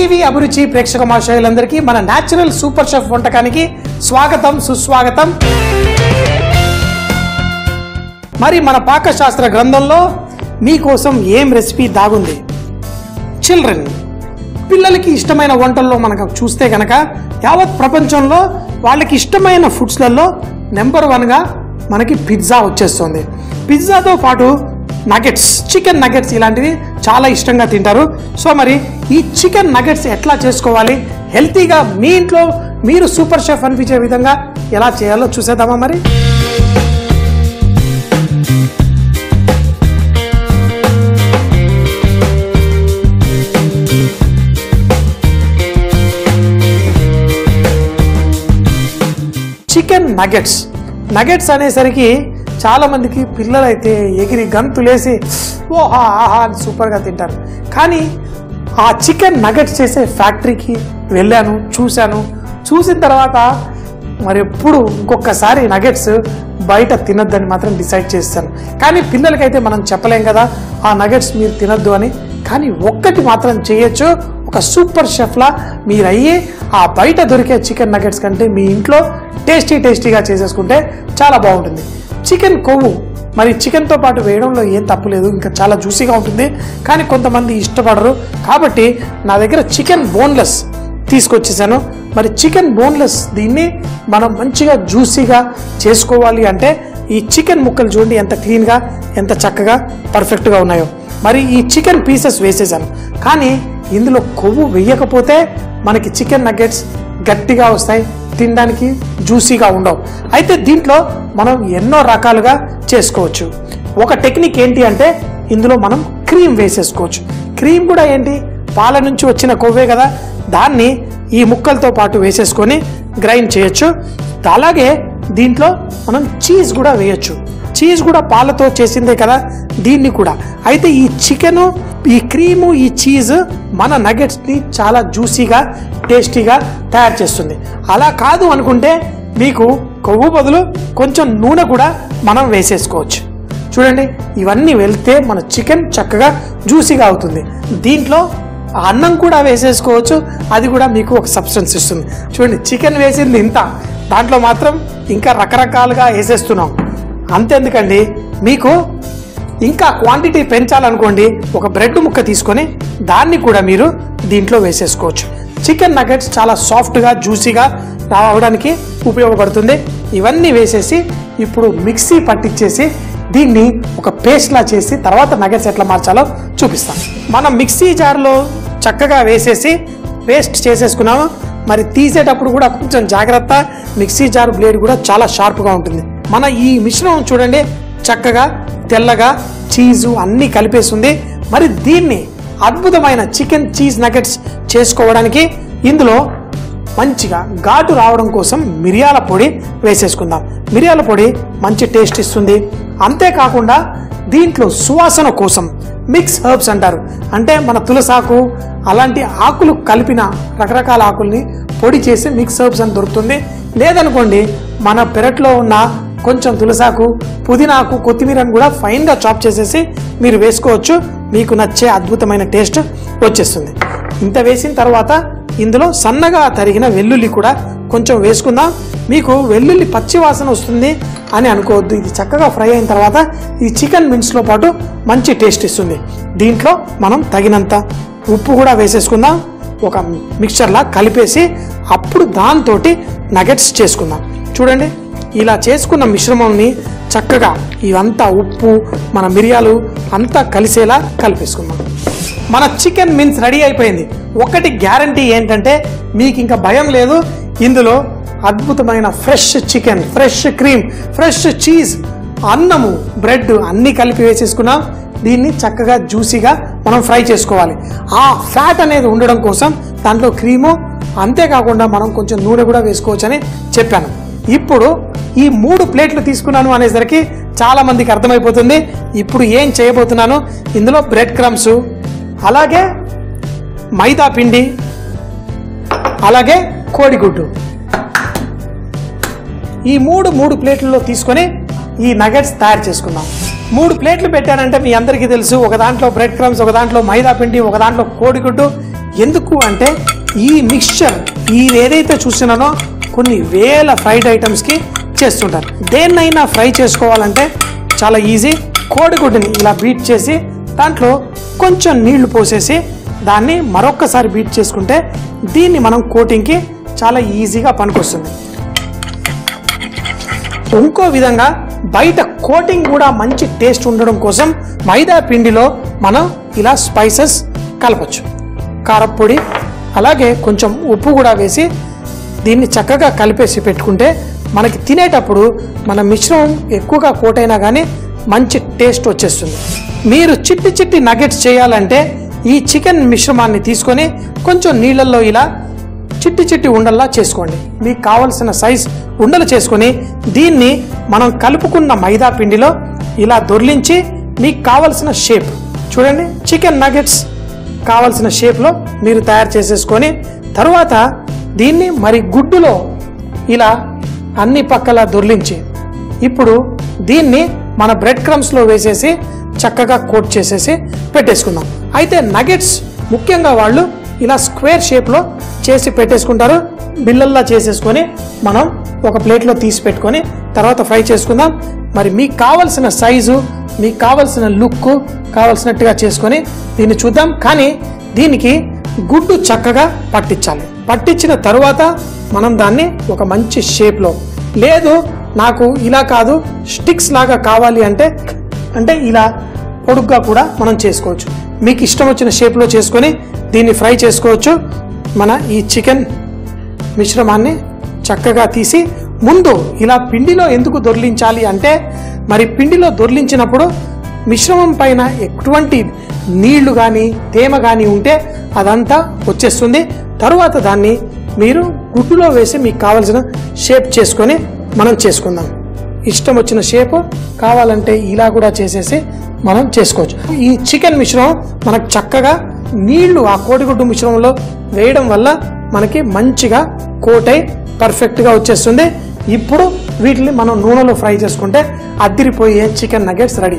TV అభిరుచి ప్రేక్షక మహాశయులందరికీ మన న్యాచురల్ సూపర్ షెఫ్ వంటకానికి స్వాగతం సుస్వాగతం మరి మన పాకశాస్త్ర గ్రంథంలో మీకోసం ఏం రెసిపీ దాగుంది చిల్డ్రన్ పిల్లలకి ఇష్టమైన వంటల్లో మనకు చూస్తే కనుక యావత్ ప్రపంచంలో వాళ్ళకి ఇష్టమైన ఫుడ్స్లలో నెంబర్ వన్గా మనకి పిజ్జా వచ్చేస్తుంది పిజ్జాతో పాటు నగెట్స్ చికెన్ నగెట్స్ ఇలాంటివి చాలా ఇష్టంగా తింటారు సో మరి ఈ చికెన్ నగెట్స్ ఎట్లా చేసుకోవాలి హెల్తీగా మీ ఇంట్లో మీరు సూపర్ షెఫ్ అనిపించే విధంగా ఎలా చేయాలో చూసేద్దామా మరి చికెన్ నగెట్స్ నగెట్స్ అనేసరికి చాలా మందికి పిల్లలైతే ఎగిరి గంతులేసి ఓహా ఆహా అని సూపర్గా తింటారు కానీ ఆ చికెన్ నగెట్స్ చేసే ఫ్యాక్టరీకి వెళ్ళాను చూశాను చూసిన తర్వాత మరి ఎప్పుడు ఇంకొకసారి నగెట్స్ బయట తినొద్దని మాత్రం డిసైడ్ చేస్తాను కానీ పిల్లలకైతే మనం చెప్పలేం కదా ఆ నగెట్స్ మీరు తినొద్దు అని కానీ ఒక్కటి మాత్రం చేయొచ్చు ఒక సూపర్ షెఫ్లా మీరు అయ్యి ఆ బయట దొరికే చికెన్ నగెట్స్ కంటే మీ ఇంట్లో టేస్టీ టేస్టీగా చేసేసుకుంటే చాలా బాగుంటుంది చికెన్ కొవ్వు మరి చికెన్తో పాటు వేయడంలో ఏం తప్పులేదు ఇంకా చాలా జ్యూసీగా ఉంటుంది కానీ కొంతమంది ఇష్టపడరు కాబట్టి నా దగ్గర చికెన్ బోన్లెస్ తీసుకొచ్చేసాను మరి చికెన్ బోన్లెస్ దీన్ని మనం మంచిగా జ్యూసీగా చేసుకోవాలి అంటే ఈ చికెన్ ముక్కలు చూడండి ఎంత క్లీన్గా ఎంత చక్కగా పర్ఫెక్ట్గా ఉన్నాయో మరి ఈ చికెన్ పీసెస్ వేసేసాను కానీ ఇందులో కొవ్వు వేయకపోతే మనకి చికెన్ నగ్గెట్స్ గట్టిగా వస్తాయి తినడానికి జ్యూసీగా ఉండవు అయితే దీంట్లో మనం ఎన్నో రకాలుగా చేసుకోవచ్చు ఒక టెక్నిక్ ఏంటి అంటే ఇందులో మనం క్రీమ్ వేసేసుకోవచ్చు క్రీమ్ కూడా ఏంటి పాల నుంచి వచ్చిన కొవ్వే కదా దాన్ని ఈ ముక్కలతో పాటు వేసేసుకొని గ్రైండ్ చేయొచ్చు అలాగే దీంట్లో మనం చీజ్ కూడా వేయొచ్చు చీజ్ కూడా పాలతో చేసిందే కదా దీన్ని కూడా అయితే ఈ చికెను ఈ క్రీము ఈ చీజ్ మన నగెట్స్ని చాలా జ్యూసీగా టేస్టీగా తయారు చేస్తుంది అలా కాదు అనుకుంటే మీకు కొవ్వు బదులు కొంచెం నూనె కూడా మనం వేసేసుకోవచ్చు చూడండి ఇవన్నీ వెళ్తే మన చికెన్ చక్కగా జ్యూసీగా అవుతుంది దీంట్లో అన్నం కూడా వేసేసుకోవచ్చు అది కూడా మీకు ఒక సబ్స్టెన్స్ ఇస్తుంది చూడండి చికెన్ వేసింది ఇంత దాంట్లో మాత్రం ఇంకా రకరకాలుగా వేసేస్తున్నాం అంతెందుకండి మీకు ఇంకా క్వాంటిటీ పెంచాలనుకోండి ఒక బ్రెడ్ ముక్క తీసుకొని దాన్ని కూడా మీరు దీంట్లో వేసేసుకోవచ్చు చికెన్ నగెట్స్ చాలా సాఫ్ట్గా జ్యూసీగా రావడానికి ఉపయోగపడుతుంది ఇవన్నీ వేసేసి ఇప్పుడు మిక్సీ పట్టించేసి దీన్ని ఒక పేస్ట్లా చేసి తర్వాత నగెట్స్ ఎట్లా మార్చాలో చూపిస్తాం మనం మిక్సీ జార్లో చక్కగా వేసేసి పేస్ట్ చేసేసుకున్నాము మరి తీసేటప్పుడు కూడా కొంచెం జాగ్రత్త మిక్సీ జార్ బ్లేడ్ కూడా చాలా షార్ప్గా ఉంటుంది మన ఈ మిశ్రమం చూడండి చక్కగా తెల్లగా చీజు అన్నీ కలిపేస్తుంది మరి దీన్ని అద్భుతమైన చికెన్ చీజ్ నగెట్స్ చేసుకోవడానికి ఇందులో మంచిగా ఘాటు రావడం కోసం మిరియాల పొడి వేసేసుకుందాం మిరియాల పొడి మంచి టేస్ట్ ఇస్తుంది అంతేకాకుండా దీంట్లో సువాసన కోసం మిక్స్ హర్బ్స్ అంటారు అంటే మన తులసాకు అలాంటి ఆకులు కలిపిన రకరకాల ఆకుల్ని పొడి చేసి మిక్స్ హర్బ్స్ అని దొరుకుతుంది లేదనుకోండి మన పెరట్లో ఉన్న కొంచెం తులసాకు పుదీనాకు కొత్తిమీరని కూడా ఫైన్గా చాప్ చేసేసి మీరు వేసుకోవచ్చు మీకు నచ్చే అద్భుతమైన టేస్ట్ వచ్చేస్తుంది ఇంత వేసిన తర్వాత ఇందులో సన్నగా తరిగిన వెల్లుల్లి కూడా కొంచెం వేసుకుందాం మీకు వెల్లుల్లి పచ్చి వాసన వస్తుంది అని అనుకోవద్దు ఇది చక్కగా ఫ్రై అయిన తర్వాత ఈ చికెన్ మిన్స్లో పాటు మంచి టేస్ట్ ఇస్తుంది దీంట్లో మనం తగినంత ఉప్పు కూడా వేసేసుకుందాం ఒక మిక్చర్లా కలిపేసి అప్పుడు దాంతో నగెట్స్ చేసుకుందాం చూడండి ఇలా చేసుకున్న మిశ్రమంని చక్కగా ఇవంతా ఉప్పు మన మిరియాలు అంతా కలిసేలా కలిపేసుకుందాం మన చికెన్ మిన్స్ రెడీ అయిపోయింది ఒకటి గ్యారంటీ ఏంటంటే మీకు ఇంకా భయం లేదు ఇందులో అద్భుతమైన fresh chicken fresh cream fresh cheese అన్నము బ్రెడ్ అన్నీ కలిపి వేసేసుకున్నాం దీన్ని చక్కగా జ్యూసీగా మనం ఫ్రై చేసుకోవాలి ఆ ఫ్యాట్ అనేది ఉండడం కోసం దాంట్లో క్రీము అంతేకాకుండా మనం కొంచెం నూనె కూడా వేసుకోవచ్చని చెప్పాను ఇప్పుడు ఈ మూడు ప్లేట్లు తీసుకున్నాను అనేసరికి చాలా మందికి అర్థమైపోతుంది ఇప్పుడు ఏం చేయబోతున్నాను ఇందులో బ్రెడ్ క్రమ్స్ అలాగే మైదా పిండి అలాగే కోడిగుడ్డు ఈ మూడు మూడు ప్లేట్లలో తీసుకొని ఈ నగెట్స్ తయారు చేసుకుందాం మూడు ప్లేట్లు పెట్టానంటే మీ అందరికీ తెలుసు ఒక దాంట్లో బ్రెడ్ క్రమ్స్ ఒక దాంట్లో మైదా పిండి ఒక దాంట్లో కోడిగుడ్డు ఎందుకు అంటే ఈ మిక్స్చర్ ఈ ఏదైతే చూస్తున్నానో కొన్ని వేల ఫ్రైడ్ ఐటమ్స్కి చేస్తుంటారు దేన్నైనా ఫ్రై చేసుకోవాలంటే చాలా ఈజీ కోడిగుడ్డుని ఇలా బీట్ చేసి దాంట్లో కొంచెం నీళ్లు పోసేసి దాన్ని మరొక్కసారి బీట్ చేసుకుంటే దీన్ని మనం కోటింగ్కి చాలా ఈజీగా పనికొస్తుంది ఇంకో విధంగా బయట కోటింగ్ కూడా మంచి టేస్ట్ ఉండడం కోసం మైదా పిండిలో మనం ఇలా స్పైసెస్ కలపచ్చు కారప్పొడి అలాగే కొంచెం ఉప్పు కూడా వేసి దీన్ని చక్కగా కలిపేసి పెట్టుకుంటే మనకి తినేటప్పుడు మన మిశ్రమం ఎక్కువగా కోటైనా కానీ మంచి టేస్ట్ వచ్చేస్తుంది మీరు చిట్టి చిట్టి నగెట్స్ చేయాలంటే ఈ చికెన్ మిశ్రమాన్ని తీసుకొని కొంచెం నీళ్ళల్లో ఇలా చిట్టి చిట్టి ఉండల్లా చేసుకోండి మీకు కావలసిన సైజ్ ఉండలు చేసుకొని దీన్ని మనం కలుపుకున్న మైదా పిండిలో ఇలా దొర్లించి మీకు కావలసిన షేప్ చూడండి చికెన్ నగెట్స్ కావలసిన షేప్లో మీరు తయారు చేసేసుకొని తర్వాత దీన్ని మరి గుడ్డులో ఇలా అన్ని పక్కల దొర్లించి ఇప్పుడు దీన్ని మన బ్రెడ్ క్రమ్స్లో వేసేసి చక్కగా కోట్ చేసేసి పెట్టేసుకుందాం అయితే నగెట్స్ ముఖ్యంగా వాళ్ళు ఇలా స్క్వేర్ షేప్లో చేసి పెట్టేసుకుంటారు బిల్లల్లా చేసేసుకొని మనం ఒక ప్లేట్లో తీసి పెట్టుకొని తర్వాత ఫ్రై చేసుకుందాం మరి మీకు కావలసిన సైజు మీకు కావలసిన లుక్ కావలసినట్టుగా చేసుకొని దీన్ని చూద్దాం కానీ దీనికి గుడ్డు చక్కగా పట్టించాలి పట్టించిన తరువాత మనం దాన్ని ఒక మంచి షేప్లో లేదు నాకు ఇలా కాదు స్టిక్స్ లాగా కావాలి అంటే అంటే ఇలా పొడుగ్గా కూడా మనం చేసుకోవచ్చు మీకు ఇష్టం వచ్చిన షేప్లో చేసుకొని దీన్ని ఫ్రై చేసుకోవచ్చు మన ఈ చికెన్ మిశ్రమాన్ని చక్కగా తీసి ముందు ఇలా పిండిలో ఎందుకు దొర్లించాలి అంటే మరి పిండిలో దొర్లించినప్పుడు మిశ్రమం పైన ఎటువంటి నీళ్లు కానీ తేమ కానీ ఉంటే అదంతా వచ్చేస్తుంది తరువాత దాన్ని మీరు గుడ్డులో వేసి మీకు కావలసిన షేప్ చేసుకొని మనం చేసుకుందాం ఇష్టం వచ్చిన షేప్ కావాలంటే ఇలా కూడా చేసేసి మనం చేసుకోవచ్చు ఈ చికెన్ మిశ్రమం మనకు చక్కగా నీళ్లు ఆ కోడిగుడ్డు మిశ్రమంలో వేయడం వల్ల మనకి మంచిగా కోటై పర్ఫెక్ట్గా వచ్చేస్తుంది ఇప్పుడు వీటిని మనం నూనెలో ఫ్రై చేసుకుంటే అద్దిరిపోయే చికెన్ నగెట్స్ రెడీ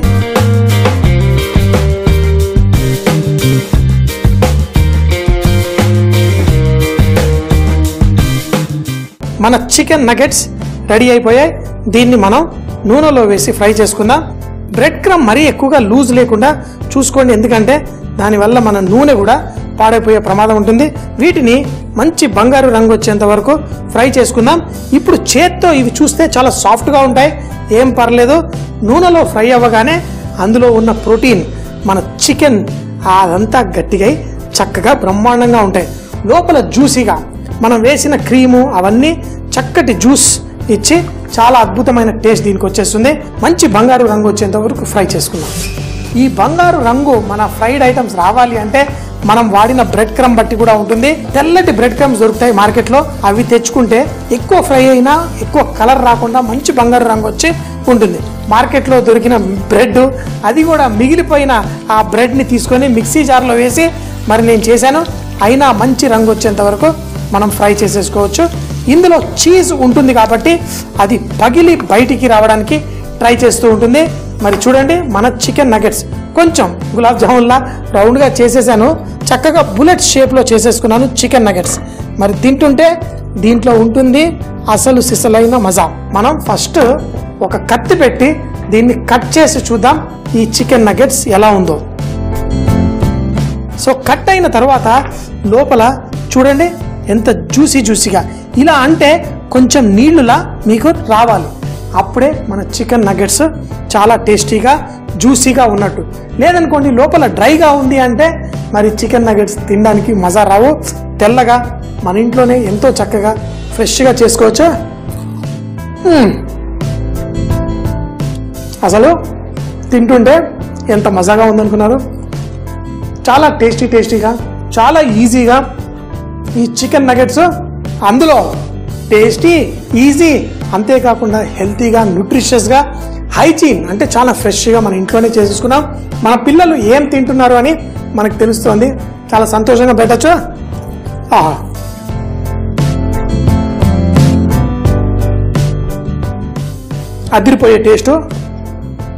మన చికెన్ నగెట్స్ రెడీ అయిపోయాయి దీన్ని మనం నూనెలో వేసి ఫ్రై చేసుకుందాం బ్రెడ్ క్రమ్ మరీ ఎక్కువగా లూజ్ లేకుండా చూసుకోండి ఎందుకంటే దానివల్ల మన నూనె కూడా పాడైపోయే ప్రమాదం ఉంటుంది వీటిని మంచి బంగారు రంగు వచ్చేంత వరకు ఫ్రై చేసుకుందాం ఇప్పుడు చేత్తో ఇవి చూస్తే చాలా సాఫ్ట్గా ఉంటాయి ఏం పర్లేదు నూనెలో ఫ్రై అవ్వగానే అందులో ఉన్న ప్రోటీన్ మన చికెన్ అదంతా గట్టిగా అయి చక్కగా బ్రహ్మాండంగా ఉంటాయి లోపల జ్యూసీగా మనం వేసిన క్రీము అవన్నీ చక్కటి జ్యూస్ ఇచ్చి చాలా అద్భుతమైన టేస్ట్ దీనికి వచ్చేస్తుంది మంచి బంగారు రంగు వచ్చేంత వరకు ఫ్రై చేసుకుందాం ఈ బంగారు రంగు మన ఫ్రైడ్ ఐటమ్స్ రావాలి అంటే మనం వాడిన బ్రెడ్ క్రమ్ బట్టి కూడా ఉంటుంది తెల్లటి బ్రెడ్ క్రమ్స్ దొరుకుతాయి మార్కెట్లో అవి తెచ్చుకుంటే ఎక్కువ ఫ్రై అయినా ఎక్కువ కలర్ రాకుండా మంచి బంగారు రంగు వచ్చి ఉంటుంది మార్కెట్లో దొరికిన బ్రెడ్ అది కూడా మిగిలిపోయిన ఆ బ్రెడ్ని తీసుకొని మిక్సీ జార్లో వేసి మరి నేను చేశాను అయినా మంచి రంగు వచ్చేంత వరకు మనం ఫ్రై చేసేసుకోవచ్చు ఇందులో చీజ్ ఉంటుంది కాబట్టి అది పగిలి బయటికి రావడానికి ట్రై చేస్తూ ఉంటుంది మరి చూడండి మన చికెన్ నగెట్స్ కొంచెం గులాబ్ జామున్లా రౌండ్గా చేసేసాను చక్కగా బుల్లెట్ షేప్లో చేసేసుకున్నాను చికెన్ నగెట్స్ మరి తింటుంటే దీంట్లో ఉంటుంది అసలు సిసలైన మజా మనం ఫస్ట్ ఒక కత్తి పెట్టి దీన్ని కట్ చేసి చూద్దాం ఈ చికెన్ నగెట్స్ ఎలా ఉందో సో కట్ అయిన తర్వాత లోపల చూడండి ఎంత జ్యూసీ జ్యూసీగా ఇలా అంటే కొంచెం నీళ్లులా మీకు రావాలి అప్పుడే మన చికెన్ నగెట్స్ చాలా టేస్టీగా జ్యూసీగా ఉన్నట్టు లేదనుకోండి లోపల డ్రైగా ఉంది అంటే మరి చికెన్ నగెట్స్ తినడానికి మజా రావు తెల్లగా మన ఇంట్లోనే ఎంతో చక్కగా ఫ్రెష్గా చేసుకోవచ్చు మ్మ్. అసలు తింటుంటే ఎంత మజాగా ఉందనుకున్నారు చాలా టేస్టీ టేస్టీగా చాలా ఈజీగా ఈ చికెన్ నగెట్స్ అందులో టేస్టీ ఈజీ అంతేకాకుండా హెల్తీగా న్యూట్రిషియస్గా హైజీన్ అంటే చాలా ఫ్రెష్గా మన ఇంట్లోనే చేసేసుకున్నాం మన పిల్లలు ఏం తింటున్నారు అని మనకు తెలుస్తుంది చాలా సంతోషంగా పెట్టచ్చు ఆహా అదిరిపోయే టేస్టు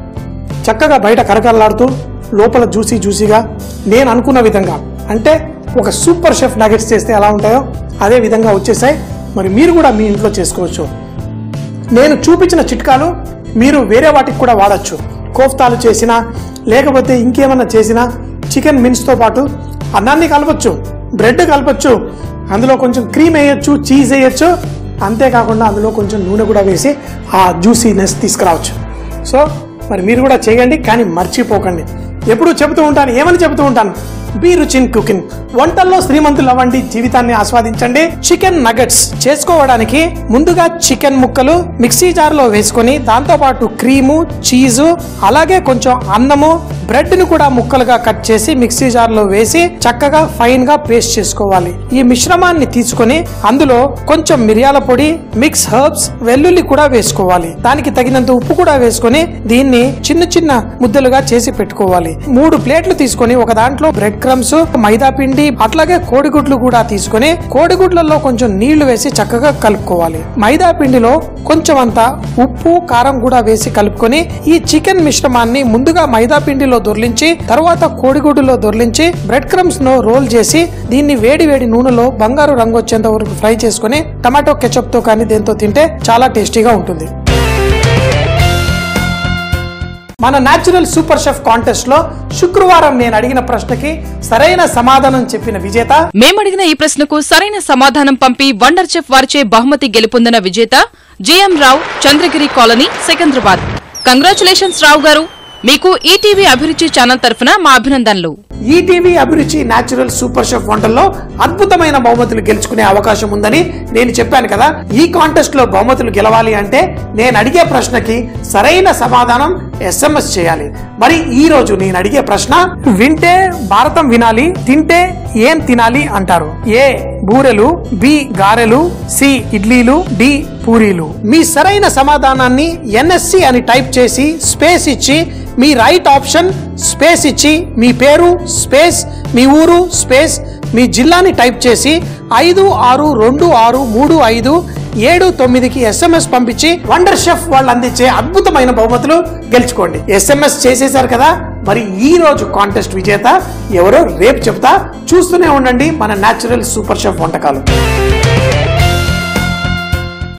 చక్కగా బయట కరకరలాడుతూ లోపల జ్యూసీ జ్యూసీగా నేను అనుకున్న విధంగా అంటే ఒక సూపర్ షెఫ్ నగెట్స్ చేస్తే ఎలా ఉంటాయో అదే విధంగా వచ్చేసాయి మరి మీరు కూడా మీ ఇంట్లో చేసుకోవచ్చు నేను చూపించిన చిట్కాలు మీరు వేరే వాటికి కూడా వాడచ్చు కోఫ్తాలు చేసినా లేకపోతే ఇంకేమన్నా చేసినా చికెన్ మిన్స్తో పాటు అన్నాన్ని కలపచ్చు బ్రెడ్ కలపచ్చు అందులో కొంచెం క్రీమ్ వేయొచ్చు చీజ్ వేయొచ్చు అంతేకాకుండా అందులో కొంచెం నూనె కూడా వేసి ఆ జ్యూసీనెస్ తీసుకురావచ్చు సో మరి మీరు కూడా చేయండి కానీ మర్చిపోకండి ఎప్పుడు చెబుతూ ఉంటాను ఏమని చెబుతూ ఉంటాను బీ రుచ్ ఇన్ కుకింగ్ వంటల్లో శ్రీమంతులు అవ్వండి జీవితాన్ని ఆస్వాదించండి చికెన్ నగెట్స్ చేసుకోవడానికి ముందుగా చికెన్ ముక్కలు మిక్సీ జార్ లో వేసుకొని దాంతో పాటు క్రీము చీజు అలాగే కొంచెం అన్నము బ్రెడ్ ని కూడా ముక్కలుగా కట్ చేసి మిక్సీ జార్ లో వేసి చక్కగా ఫైన్ గా పేస్ట్ చేసుకోవాలి ఈ మిశ్రమాన్ని తీసుకొని అందులో కొంచెం మిరియాల పొడి మిక్స్ హర్బ్స్ వెల్లుల్లి కూడా వేసుకోవాలి దానికి తగినంత ఉప్పు కూడా వేసుకొని దీన్ని చిన్న చిన్న ముద్దలుగా చేసి పెట్టుకోవాలి మూడు ప్లేట్లు తీసుకొని ఒక దాంట్లో బ్రెడ్ క్రమ్స్ మైదా పిండి అట్లాగే కోడిగుడ్లు కూడా తీసుకొని కోడిగుడ్లలో కొంచెం నీళ్లు వేసి చక్కగా కలుపుకోవాలి మైదా పిండిలో కొంచెం అంత ఉప్పు కారం కూడా వేసి కలుపుకొని ఈ చికెన్ మిశ్రమాన్ని ముందుగా మైదా పిండిలో దొర్లించి తర్వాత కోడిగుడ్డులో దొర్లించి బ్రెడ్ క్రమ్స్ ను రోల్ చేసి దీన్ని వేడి వేడి నూనెలో బంగారు రంగు వచ్చేంత వరకు ఫ్రై చేసుకొని టమాటో కెచప్ తో కానీ దేంతో తింటే చాలా టేస్టీగా ఉంటుంది మన న్యాచురల్ సూపర్ షెఫ్ కాంటెస్ట్ లో శుక్రవారం నేను అడిగిన ప్రశ్నకి సరైన సమాధానం చెప్పిన విజేత మేమడిగిన ఈ ప్రశ్నకు సరైన సమాధానం పంపి వండర్ చెఫ్ వారిచే బహుమతి గెలుపొందిన విజేత GM Rao Chandragiri colony Secunderabad congratulations Rao garu మీకు ఈటీవీ అభిరుచి ఛానల్ తరఫున మా అభినందనలు ఈటీవీ అభిరుచి న్యాచురల్ సూపర్ షెఫ్ వంటల్లో అద్భుతమైన బహుమతులు గెలుచుకునే అవకాశం ఉందని నేను చెప్పాను కదా ఈ కాంటెస్ట్ లో బహుమతులు గెలవాలి అంటే నేను అడిగే ప్రశ్నకి సరైన సమాధానం ఎస్ఎంఎస్ చేయాలి మరి ఈ రోజు నేను అడిగే ప్రశ్న వింటే భారతం వినాలి తింటే ఏం తినాలి అంటారు ఏ బూరెలు బి గారెలు సి ఇడ్లీలు డి పూరీలు మీ సరైన సమాధానాన్ని ఎన్ఎస్సి అని టైప్ చేసి స్పేస్ ఇచ్చి మీ రైట్ ఆప్షన్ స్పేస్ ఇచ్చి మీ పేరు స్పేస్ మీ ఊరు స్పేస్ మీ జిల్లాని టైప్ చేసి ఐదు ఆరు రెండు ఆరు మూడు ఐదు ఏడు తొమ్మిదికి ఎస్ఎంఎస్ పంపించి వండర్ షెఫ్ వాళ్ళు అందించే అద్భుతమైన బహుమతులు గెలుచుకోండి ఎస్ఎంఎస్ చేసేశారు కదా మరి ఈ రోజు కాంటెస్ట్ విజేత ఎవరో రేపు చెప్తా చూస్తూనే ఉండండి మన న్యాచురల్ సూపర్ షెఫ్ వంటకాలు